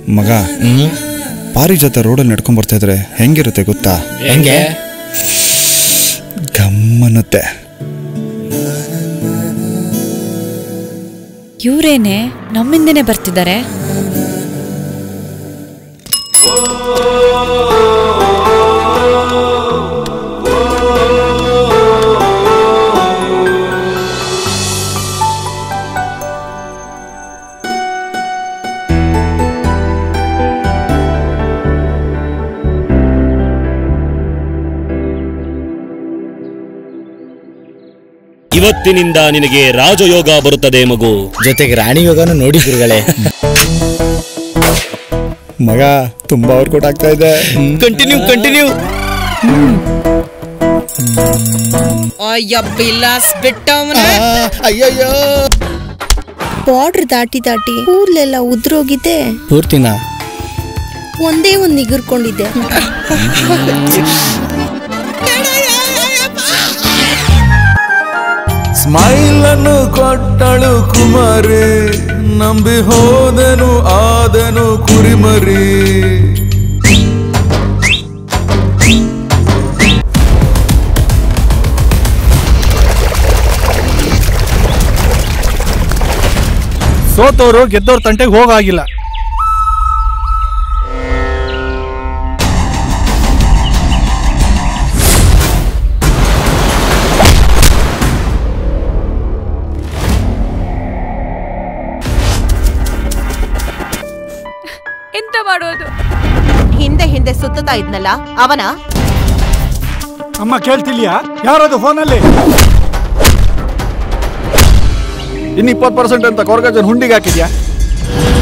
ಮಗ ಪಾರಿಜಾತ ರೋಡಲ್ಲಿ ನಡ್ಕೊಂಡ್ ಬರ್ತಾ ಇದ್ರೆ ಹೆಂಗಿರುತ್ತೆ ಗೊತ್ತಾ ಹೆಂಗೆ ಗಮ್ಮನ್ನುತ್ತೆ ಇವರೇನೆ ನಮ್ಮಿಂದನೇ ಬರ್ತಿದ್ದಾರೆ ಇವತ್ತಿನಿಂದ ನಿನಗೆ ರಾಜಯೋಗ ಬರುತ್ತದೆ ಮಗು ಜೊತೆಗೆ ರಾಣಿ ಯೋಗನು ನೋಡಿ ಗುರುಗಳೇ ಮಗ ತುಂಬಾ ವರ್ಕೌಟ್ ಆಗ್ತಾ ಇದೆ ಕಂಟಿನ್ಯೂ ಕಂಟಿನ್ಯೂ ಅಯ್ಯ ಬಿಲಾಸ್ ಬಿಟ್ಟವನ ಅಯ್ಯಯ್ಯೋ ಬಾರ್ಡ್ರ್ ದಾಟಿ ದಾಟಿ ಕೂದಲೆಲ್ಲ ಉದ್ರೋಗಿದೆ ಪೂರ್ತಿನ ಒಂದೇ ಒಂದ್ ನಿಗರ್ಕೊಂಡಿದ್ದೆ ಸ್ಮೈಲ್ ಅನ್ನು ಕೊಟ್ಟಳು ಕುಮಾರಿ ನಂಬಿ ಹೋದನು ಆದನು ಕುರಿಮರಿ ಸೋತವರು ಗೆದ್ದವ್ರ ತಂಟೆಗೆ ಹೋಗಾಗಿಲ್ಲ ಎಂತ ಮಾಡೋದು ಹಿಂದೆ ಹಿಂದೆ ಸುತ್ತುತ್ತಾ ಇದ್ನಲ್ಲ ಅವನ ಅಮ್ಮ ಕೇಳ್ತಿಲ್ಯಾ ಯಾರದು ಫೋನಲ್ಲಿ ಇನ್ನು ಇಪ್ಪತ್ತು ಪರ್ಸೆಂಟ್ ಅಂತ ಕೊರಗಜನ್ ಹುಂಡಿಗೆ ಹಾಕಿದ್ಯಾ